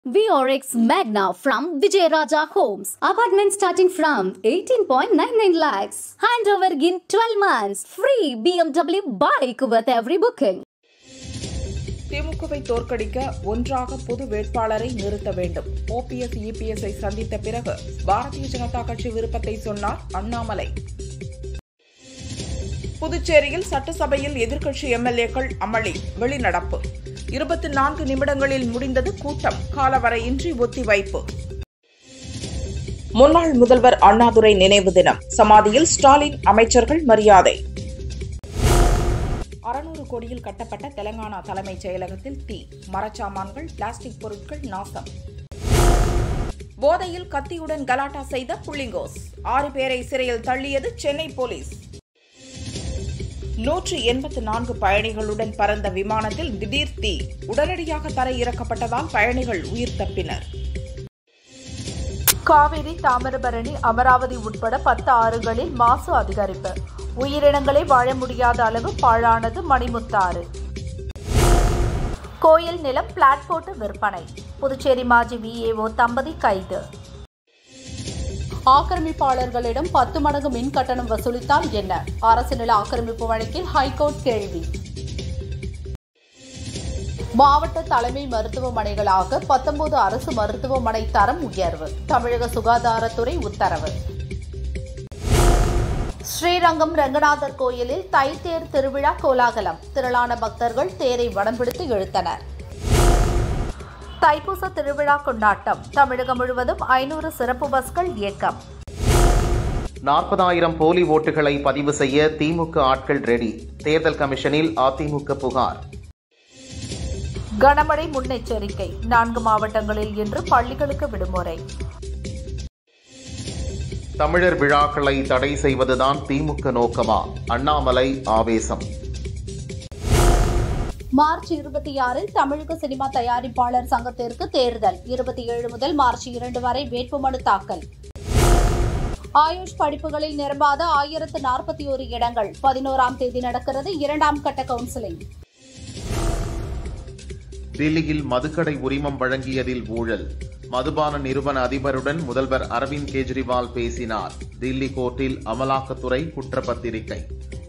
VRX Magna from Vijayaraja Homes. Apartment starting from 18.99 lakhs. Handover in 12 months. Free BMW bike with every booking. திமுகவை தோற்கடிக்க ஒன்றாக பொது வேட்பாளரை நிறுத்த வேண்டும் ஓபிஎஸ் இபிஎஸ்ஐ சந்தித்த பிறகு பாரதிய ஜனதா கட்சி விருப்பத்தை சொன்னார் அண்ணாமலை புதுச்சேரியில் சட்டசபையில் எதிர்க்கட்சி எம்எல்ஏக்கள் அமளி வெளிநடப்பு இருபத்தி நான்கு நிமிடங்களில் முடிந்தது கூட்டம் காலவரையின்றி ஒத்திவைப்பு முன்னாள் முதல்வர் அண்ணாதுரை நினைவு தினம் சமாதியில் ஸ்டாலின் அமைச்சர்கள் மரியாதை அறுநூறு கோடியில் கட்டப்பட்ட தெலங்கானா தலைமைச் செயலகத்தில் தீ மரச்சாமான்கள் பிளாஸ்டிக் பொருட்கள் நாசம் போதையில் கத்தியுடன் கலாட்டா செய்த புள்ளிங்கோஸ் ஆறு பேரை சிறையில் தள்ளியது சென்னை போலீஸ் நூற்று எண்பத்து நான்கு பயணிகளுடன் பறந்த விமானத்தில் திடீர் தீ உடனடியாக தரை இறக்கப்பட்டதால் பயணிகள் உயிர் தப்பினர் காவிரி தாமிரபரணி அமராவதி உட்பட பத்து ஆறுகளில் மாசு அதிகரிப்பு உயிரினங்களே வாழ முடியாத அளவு பாழானது மணிமுத்தாறு கோயில் நிலம் பிளாட் போட்டு விற்பனை புதுச்சேரி மாஜி விஏஓ தம்பதி கைது ஆக்கிரமிப்பாளர்களிடம் பத்து மடங்கு மின் கட்டணம் வசூலித்தால் என்ன அரசு நில ஆக்கிரமிப்பு வழக்கில் ஹைகோர்ட் கேள்வி மாவட்ட தலைமை மருத்துவமனைகளாக பத்தொன்பது அரசு மருத்துவமனை தரம் உயர்வு தமிழக சுகாதாரத்துறை உத்தரவு ஸ்ரீரங்கம் ரங்கநாதர் கோயிலில் தைத்தேர் திருவிழா கோலாகலம் திரளான பக்தர்கள் தேரை வடம் பிடித்து இழுத்தனர் தைப்பூச திருவிழா கொண்டாட்டம் தமிழகம் முழுவதும் ஐநூறு சிறப்பு பஸ்கள் இயக்கம் நாற்பதாயிரம் போலி ஓட்டுகளை பதிவு செய்ய திமுக ஆட்கள் ரெடி தேர்தல் கமிஷனில் அதிமுக புகார் கனமழை முன்னெச்சரிக்கை நான்கு மாவட்டங்களில் இன்று பள்ளிகளுக்கு விடுமுறை தமிழர் விழாக்களை தடை செய்வதுதான் திமுக நோக்கமா அண்ணாமலை ஆவேசம் மார்ச் இருபத்தி ஆறில் தமிழக சினிமா தயாரிப்பாளர் சங்கத்திற்கு தேர்தல் இருபத்தி ஏழு முதல் மார்ச் இரண்டு வரை வேட்புமனு தாக்கல் ஆயுஷ் படிப்புகளில் நிரம்பாத ஆயிரத்து நாற்பத்தி ஒரு இடங்கள் பதினோராம் தேதி நடக்கிறது இரண்டாம் கட்ட கவுன்சிலிங் தில்லியில் மதுக்கடை உரிமம் வழங்கியதில் ஊழல் மதுபான நிறுவன அதிபருடன் முதல்வர் அரவிந்த் கெஜ்ரிவால் பேசினார் தில்லி கோர்ட்டில் அமலாக்கத்துறை குற்றப்பத்திரிகை